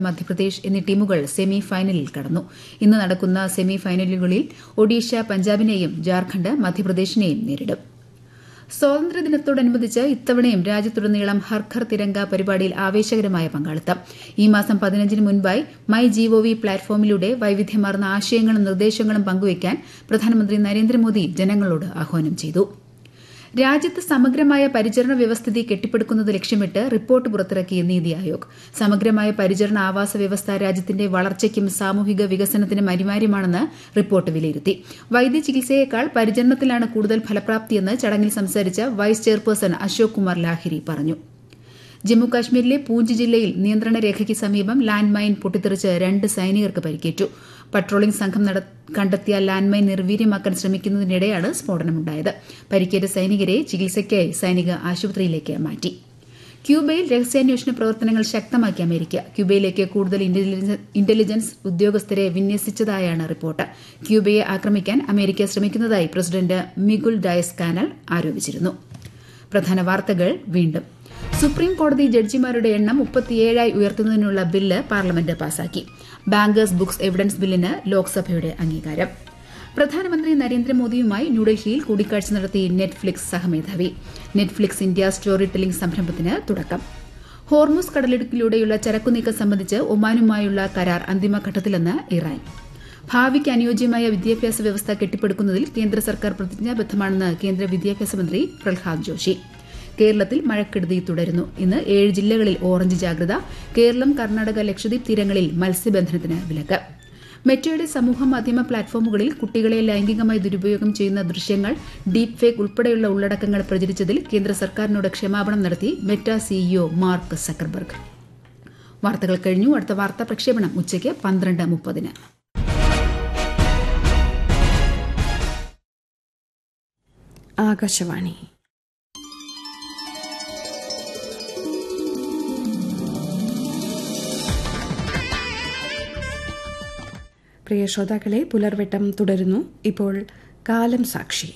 മധ്യപ്രദേശ് എന്നീ ടീമുകൾ സെമി ഫൈനലിൽ കടന്നു ഇന്ന് നടക്കുന്ന സെമി ഫൈനലുകളിൽ ഒഡീഷ പഞ്ചാബിനെയും ജാർഖണ്ഡ് മധ്യപ്രദേശിനെയും നേരിടും സ്വാതന്ത്ര്യദിനത്തോടനുബന്ധിച്ച് ഇത്തവണയും രാജ്യത്തുടനീളം ഹർ ഘർ തിരങ്ക പരിപാടിയിൽ ആവേശകരമായ പങ്കാളിത്തം ഈ മാസം പതിനഞ്ചിന് മുൻപായി മൈ ജിഒവി പ്ലാറ്റ്ഫോമിലൂടെ വൈവിധ്യമാർന്ന ആശയങ്ങളും നിർദ്ദേശങ്ങളും പങ്കുവയ്ക്കാൻ പ്രധാനമന്ത്രി നരേന്ദ്രമോദി ജനങ്ങളോട് ആഹ്വാനം ചെയ്തു രാജ്യത്ത് സമഗ്രമായ പരിചരണ വ്യവസ്ഥിതി കെട്ടിപ്പടുക്കുന്നത് ലക്ഷ്യമിട്ട് റിപ്പോർട്ട് പുറത്തിറക്കി നീതി ആയോഗ് സമഗ്രമായ പരിചരണ ആവാസ വ്യവസ്ഥ രാജ്യത്തിന്റെ വളർച്ചയ്ക്കും സാമൂഹിക വികസനത്തിനും അനിവാര്യമാണെന്ന് റിപ്പോർട്ട് വിലയിരുത്തി വൈദ്യചികിത്സയേക്കാൾ പരിചരണത്തിലാണ് കൂടുതൽ ഫലപ്രാപ്തിയെന്ന് ചടങ്ങിൽ സംസാരിച്ച വൈസ് ചെയർപേഴ്സൺ അശോക് കുമാർ ലാഹിരി പറഞ്ഞു ജമ്മുകാശ്മീരിലെ പൂഞ്ച് ജില്ലയിൽ നിയന്ത്രണ രേഖയ്ക്ക് സമീപം ലാൻഡ് മൈൻ പൊട്ടിത്തെറിച്ച് രണ്ട് സൈനികർക്ക് പരിക്കേറ്റു പട്രോളിംഗ് സംഘം കണ്ടെത്തിയ ലാൻഡ് മൈൻ നിർവീര്യമാക്കാൻ ശ്രമിക്കുന്നതിനിടെയാണ് സ്ഫോടനമുണ്ടായത് പരിക്കേറ്റ സൈനികരെ ചികിത്സയ്ക്കായി സൈനിക ആശുപത്രിയിലേക്ക് മാറ്റി ക്യൂബയിൽ രഹസ്യാന്വേഷണ പ്രവർത്തനങ്ങൾ ശക്തമാക്കി അമേരിക്ക ക്യൂബയിലേക്ക് കൂടുതൽ ഇന്റലിജൻസ് ഉദ്യോഗസ്ഥരെ വിന്യസിച്ചതായാണ് റിപ്പോർട്ട് ക്യൂബയെ ആക്രമിക്കാൻ അമേരിക്ക ശ്രമിക്കുന്നതായി പ്രസിഡന്റ് മിഗുൽ ഡയസ് കാനൽ ആരോപിച്ചിരുന്നു പ്രധാന വാർത്തകൾ വീണ്ടും സുപ്രീം കോടതി ജഡ്ജിമാരുടെ എണ്ണം മുപ്പത്തിയേഴായി ഉയർത്തുന്നതിനുള്ള ബില്ല് പാർലമെന്റ് പാസാക്കി ബാങ്കേഴ്സ് ബുക്സ് എവിഡൻസ് ബില്ലിന് ലോക്സഭയുടെ അംഗീകാരം പ്രധാനമന്ത്രി നരേന്ദ്രമോദിയുമായി ന്യൂഡൽഹിയിൽ കൂടിക്കാഴ്ച നടത്തി നെറ്റ്ഫ്ലിക്സ് സഹമേധാവി നെറ്റ്ഫ്ലിക്സ് ഇന്ത്യ സ്റ്റോറി ടെല്ലിംഗ് സംരംഭത്തിന് തുടക്കം ഹോർമുസ് കടലിടുക്കിലൂടെയുള്ള ചരക്കുനീക്കം സംബന്ധിച്ച് ഒമാനുമായുള്ള കരാർ അന്തിമഘട്ടത്തിലെന്ന് ഇറാൻ ഭാവിക്ക് അനുയോജ്യമായ വിദ്യാഭ്യാസ വ്യവസ്ഥ കെട്ടിപ്പടുക്കുന്നതിൽ കേന്ദ്ര സർക്കാർ പ്രതിജ്ഞാബദ്ധമാണെന്ന് കേന്ദ്ര വിദ്യാഭ്യാസ മന്ത്രി പ്രഹ്ലാദ് ജോഷി കേരളത്തിൽ മഴക്കെടുതി തുടരുന്നു ഇന്ന് ഏഴ് ജില്ലകളിൽ ഓറഞ്ച് ജാഗ്രത കേരളം കർണാടക ലക്ഷദ്വീപ് തീരങ്ങളിൽ മത്സ്യബന്ധനത്തിന് വിലക്ക് മെറ്റയുടെ സമൂഹ മാധ്യമ പ്ലാറ്റ്ഫോമുകളിൽ കുട്ടികളെ ലൈംഗികമായി ദുരുപയോഗം ചെയ്യുന്ന ദൃശ്യങ്ങൾ ഡീപ് ഫേക്ക് ഉൾപ്പെടെയുള്ള ഉള്ളടക്കങ്ങൾ പ്രചരിച്ചതിൽ കേന്ദ്ര സർക്കാരിനോട് ക്ഷമാപണം നടത്തി മെറ്റ സിഇഒ മാർക്ക് സക്കർബർഗ് വാർത്തകൾ കഴിഞ്ഞു അടുത്ത വാർത്താ പ്രക്ഷേപണം ഉച്ചയ്ക്ക് പന്ത്രണ്ട് മുപ്പതിന് ആകാശവാണി പ്രിയ ശ്രോതാക്കളെ പുലർവെട്ടം തുടരുന്നു ഇപ്പോൾ കാലം സാക്ഷി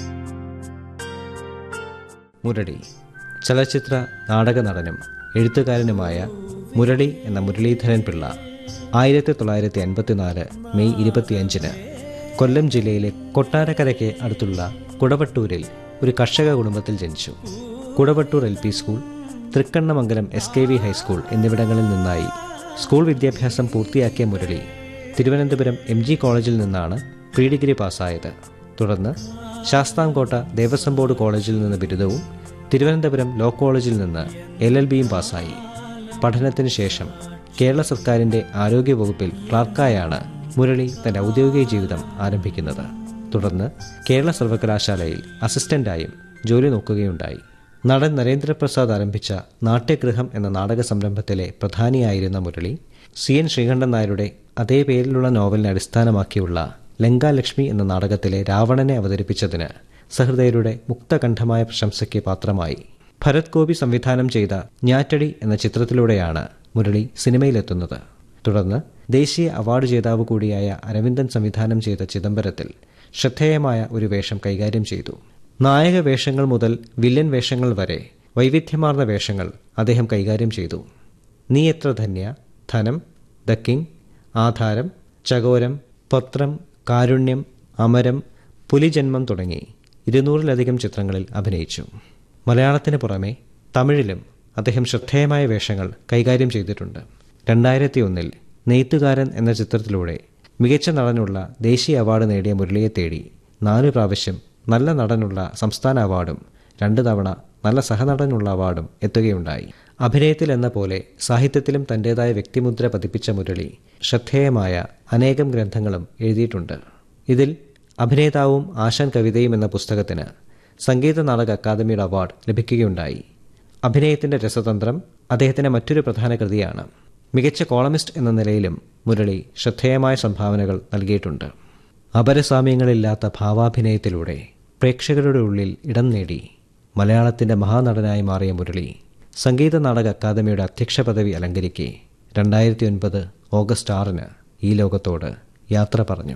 മുരളി ചലച്ചിത്ര നാടക നടനും എഴുത്തുകാരനുമായ മുരളി എന്ന മുരളീധരൻ പിള്ള ആയിരത്തി തൊള്ളായിരത്തി അൻപത്തിനാല് മെയ് ഇരുപത്തിയഞ്ചിന് കൊല്ലം ജില്ലയിലെ കൊട്ടാരക്കരയ്ക്ക് അടുത്തുള്ള കുടവട്ടൂരിൽ ഒരു കർഷക കുടുംബത്തിൽ ജനിച്ചു Kudavattoor L P school Thrikkannamangalam S K V high school എന്നിവിടങ്ങളിൽ നിന്നായി സ്കൂൾ വിദ്യാഭ്യാസം പൂർത്തിയാക്കിയ മുരളി തിരുവനന്തപുരം എം ജി കോളേജിൽ നിന്നാണ് പ്രീ ഡിഗ്രി പാസ്സായത് തുടർന്ന് ശാസ്താംകോട്ട ദേവസ്വം ബോർഡ് കോളേജിൽ നിന്ന് ബിരുദവും തിരുവനന്തപുരം ലോ കോളേജിൽ നിന്ന് എൽ എൽ ബിയും പാസ്സായി പഠനത്തിന് ശേഷം കേരള സർക്കാരിൻ്റെ ആരോഗ്യവകുപ്പിൽ ക്ലാർക്കായാണ് മുരളി തന്റെ ഔദ്യോഗിക ജീവിതം ആരംഭിക്കുന്നത് തുടർന്ന് കേരള സർവകലാശാലയിൽ അസിസ്റ്റന്റായും ജോലി നോക്കുകയുണ്ടായി നടൻ നരേന്ദ്രപ്രസാദ് ആരംഭിച്ച നാട്യഗൃഹം എന്ന നാടക സംരംഭത്തിലെ പ്രധാനിയായിരുന്ന മുരളി സി എൻ ശ്രീകണ്ഠൻ നായരുടെ അതേ പേരിലുള്ള നോവലിനെ അടിസ്ഥാനമാക്കിയുള്ള ലങ്കാലക്ഷ്മി എന്ന നാടകത്തിലെ രാവണനെ അവതരിപ്പിച്ചതിന് സഹൃദയരുടെ മുക്തകണ്ഠമായ പ്രശംസയ്ക്ക് പാത്രമായി ഭരത് ഗോപി സംവിധാനം ചെയ്ത ഞാറ്റടി എന്ന ചിത്രത്തിലൂടെയാണ് മുരളി സിനിമയിലെത്തുന്നത് തുടർന്ന് ദേശീയ അവാർഡ് ജേതാവ് കൂടിയായ അരവിന്ദൻ സംവിധാനം ചെയ്ത ചിദംബരത്തിൽ ശ്രദ്ധേയമായ ഒരു വേഷം കൈകാര്യം ചെയ്തു നായക വേഷങ്ങൾ മുതൽ വില്ലൻ വേഷങ്ങൾ വരെ വൈവിധ്യമാർന്ന വേഷങ്ങൾ അദ്ദേഹം കൈകാര്യം ചെയ്തു നീ എത്ര ധന്യ ധനം ദ കിങ് ആധാരം ചകോരം പത്രം കാരുണ്യം അമരം പുലിജന്മം തുടങ്ങി ഇരുന്നൂറിലധികം ചിത്രങ്ങളിൽ അഭിനയിച്ചു മലയാളത്തിന് പുറമെ തമിഴിലും അദ്ദേഹം ശ്രദ്ധേയമായ വേഷങ്ങൾ കൈകാര്യം ചെയ്തിട്ടുണ്ട് രണ്ടായിരത്തി ഒന്നിൽ നെയ്ത്തുകാരൻ എന്ന ചിത്രത്തിലൂടെ മികച്ച നടനുള്ള ദേശീയ അവാർഡ് നേടിയ മുരളിയെ തേടി നാല് പ്രാവശ്യം നല്ല നടനുള്ള സംസ്ഥാന അവാർഡും രണ്ട് തവണ നല്ല സഹനടനുള്ള അവാർഡും എത്തുകയുണ്ടായി അഭിനയത്തിൽ എന്ന പോലെ സാഹിത്യത്തിലും തൻ്റെതായ വ്യക്തിമുദ്ര പതിപ്പിച്ച മുരളി ശ്രദ്ധേയമായ അനേകം ഗ്രന്ഥങ്ങളും എഴുതിയിട്ടുണ്ട് ഇതിൽ അഭിനേതാവും ആശാൻ കവിതയും എന്ന പുസ്തകത്തിന് സംഗീത നാടക അക്കാദമിയുടെ അവാർഡ് ലഭിക്കുകയുണ്ടായി അഭിനയത്തിൻ്റെ രസതന്ത്രം അദ്ദേഹത്തിൻ്റെ മറ്റൊരു പ്രധാന കൃതിയാണ് മികച്ച കോളമിസ്റ്റ് എന്ന നിലയിലും മുരളി ശ്രദ്ധേയമായ സംഭാവനകൾ നൽകിയിട്ടുണ്ട് അപരസാമ്യങ്ങളില്ലാത്ത ഭാവാഭിനയത്തിലൂടെ പ്രേക്ഷകരുടെ ഉള്ളിൽ ഇടം നേടി മലയാളത്തിൻ്റെ മഹാനടനായി മാറിയ മുരളി സംഗീത നാടക അക്കാദമിയുടെ അധ്യക്ഷ പദവി അലങ്കരിക്കെ രണ്ടായിരത്തി ഒൻപത് ഓഗസ്റ്റ് ആറിന് ഈ ലോകത്തോട് യാത്ര പറഞ്ഞു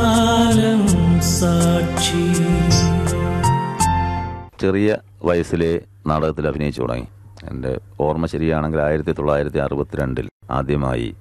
ചെറിയ വയസ്സിലെ നാടകത്തിൽ അഭിനയിച്ചു തുടങ്ങി എൻ്റെ ഓർമ്മ ശരിയാണെങ്കിൽ ആയിരത്തി തൊള്ളായിരത്തി അറുപത്തിരണ്ടിൽ ആദ്യമായി